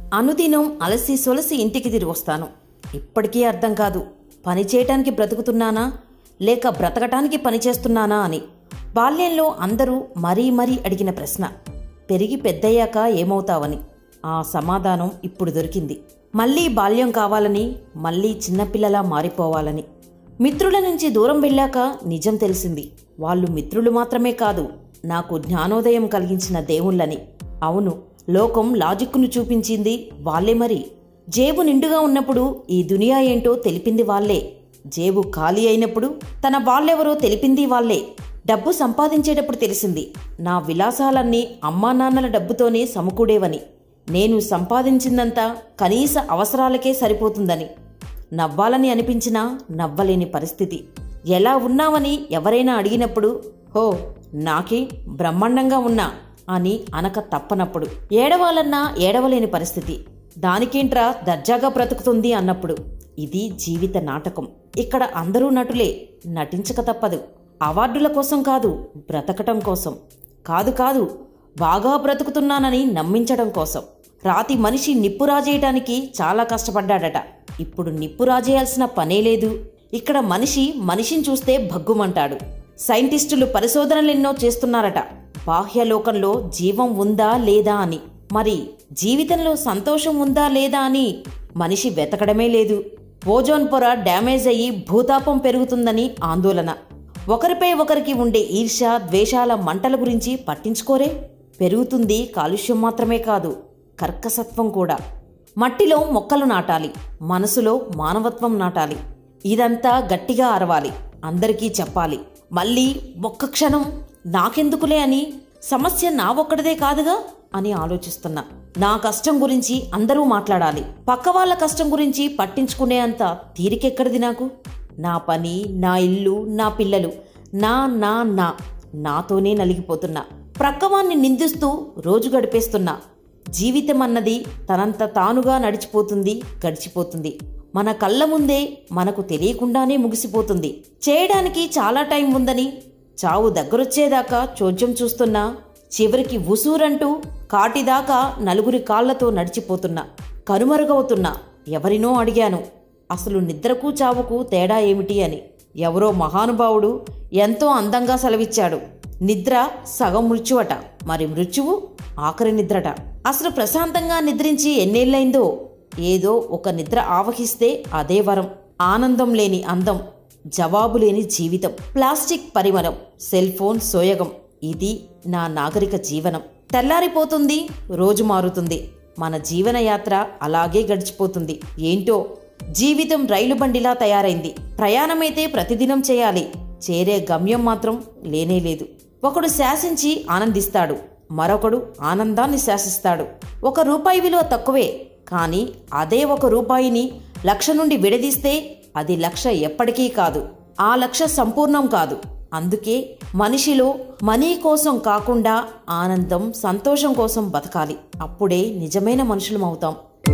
అనుదినం అలసి సొలసి ఇంటికి తిరిగి వస్తాను ఇప్పటికీ అర్థం కాదు పని చేయటానికి బ్రతుకుతున్నానా లేక బ్రతకటానికి పని చేస్తున్నానా అని బాల్యంలో అందరూ మరీ మరీ అడిగిన ప్రశ్న పెరిగి పెద్దయ్యాక ఏమవుతావని ఆ సమాధానం ఇప్పుడు దొరికింది మళ్ళీ బాల్యం కావాలని మళ్ళీ చిన్నపిల్లలా మారిపోవాలని మిత్రుల నుంచి దూరం వెళ్ళాక నిజం తెలిసింది వాళ్ళు మిత్రులు మాత్రమే కాదు నాకు జ్ఞానోదయం కలిగించిన దేవుళ్ళని అవును లోకం లాజిక్కును చూపించింది వాళ్ళే మరి జేబు నిండుగా ఉన్నప్పుడు ఈ దునియా ఏంటో తెలిపింది వాళ్ళే జేబు ఖాళీ అయినప్పుడు తన వాళ్ళెవరో తెలిపింది వాళ్ళే డబ్బు సంపాదించేటప్పుడు తెలిసింది నా విలాసాలన్నీ అమ్మా నాన్నల డబ్బుతోనే సమకూడేవని నేను సంపాదించిందంతా కనీస అవసరాలకే సరిపోతుందని నవ్వాలని అనిపించినా నవ్వలేని పరిస్థితి ఎలా ఉన్నావని ఎవరైనా అడిగినప్పుడు హో నాకే బ్రహ్మాండంగా ఉన్నా అని అనక తప్పనప్పుడు ఏడవాలన్నా ఏడవలేని పరిస్థితి దానికేంట్రా దర్జాగా బ్రతుకుతుంది అన్నప్పుడు ఇది జీవిత నాటకం ఇక్కడ అందరూ నటులే నటించక తప్పదు అవార్డుల కోసం కాదు బ్రతకటం కోసం కాదు కాదు బాగా బ్రతుకుతున్నానని నమ్మించడం కోసం రాతి మనిషి నిప్పు రాజేయటానికి చాలా కష్టపడ్డాడట ఇప్పుడు నిప్పు రాజేయాల్సిన పనే లేదు ఇక్కడ మనిషి మనిషిని చూస్తే భగ్గుమంటాడు సైంటిస్టులు పరిశోధనలెన్నో చేస్తున్నారట బాహ్యలోకంలో జీవం ఉందా లేదా అని మరి జీవితంలో సంతోషం ఉందా లేదా అని మనిషి వెతకడమే లేదు ఓజోన్ పొర డ్యామేజ్ అయ్యి భూతాపం పెరుగుతుందని ఆందోళన ఒకరిపై ఒకరికి ఉండే ఈర్ష్య ద్వేషాల మంటల గురించి పట్టించుకోరే పెరుగుతుంది కాలుష్యం మాత్రమే కాదు కర్కసత్వం కూడా మట్టిలో మొక్కలు నాటాలి మనసులో మానవత్వం నాటాలి ఇదంతా గట్టిగా అరవాలి అందరికీ చెప్పాలి మళ్ళీ ఒక్క క్షణం నాకెందుకులే అని సమస్య నా ఒక్కడిదే కాదుగా అని ఆలోచిస్తున్నా నా కష్టం గురించి అందరూ మాట్లాడాలి పక్క వాళ్ళ కష్టం గురించి పట్టించుకునే అంత తీరికెక్కడిది నాకు నా పని నా ఇల్లు నా పిల్లలు నా నా నా నాతోనే నలిగిపోతున్నా ప్రక్కవాన్ని నిందిస్తూ రోజు గడిపేస్తున్నా జీవితం అన్నది తనంత తానుగా నడిచిపోతుంది గడిచిపోతుంది మన కళ్ళ ముందే మనకు తెలియకుండానే ముగిసిపోతుంది చేయడానికి చాలా టైం ఉందని చావు దగ్గరొచ్చేదాకా చోద్యం చూస్తున్నా చివరికి ఉసూరంటూ కాటిదాకా నలుగురి కాళ్లతో నడిచిపోతున్నా కనుమరుగవుతున్నా ఎవరినో అడిగాను అసలు నిద్రకు చావుకు తేడా ఏమిటి అని ఎవరో మహానుభావుడు ఎంతో అందంగా సెలవిచ్చాడు నిద్ర సగం మృత్యువట మరి మృత్యువు ఆఖరి నిద్రట అసలు ప్రశాంతంగా నిద్రించి ఎన్నేళ్ళైందో ఏదో ఒక నిద్ర ఆవహిస్తే అదే వరం ఆనందం లేని అందం జవాబు లేని జీవితం ప్లాస్టిక్ పరిమళం సెల్ ఫోన్ సోయగం ఇది నా నాగరిక జీవనం తెల్లారిపోతుంది రోజు మారుతుంది మన జీవన యాత్ర అలాగే గడిచిపోతుంది ఏంటో జీవితం రైలు బండిలా తయారైంది ప్రయాణమైతే ప్రతిదినం చేయాలి చేరే గమ్యం మాత్రం లేనే లేదు ఒకడు శాసించి ఆనందిస్తాడు మరొకడు ఆనందాన్ని శాసిస్తాడు ఒక రూపాయి విలువ తక్కువే కానీ అదే ఒక రూపాయిని లక్ష నుండి విడదీస్తే అది లక్ష ఎప్పటికీ కాదు ఆ లక్ష సంపూర్ణం కాదు అందుకే మనిషిలో మనీ కోసం కాకుండా ఆనందం సంతోషం కోసం బతకాలి అప్పుడే నిజమైన మనుషులం అవుతాం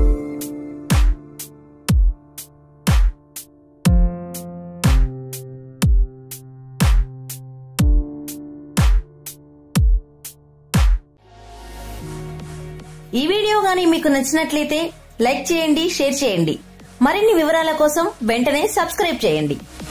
ఈ వీడియో గానీ మీకు నచ్చినట్లయితే లైక్ చేయండి షేర్ చేయండి మరిన్ని వివరాల కోసం వెంటనే సబ్స్క్రైబ్ చేయండి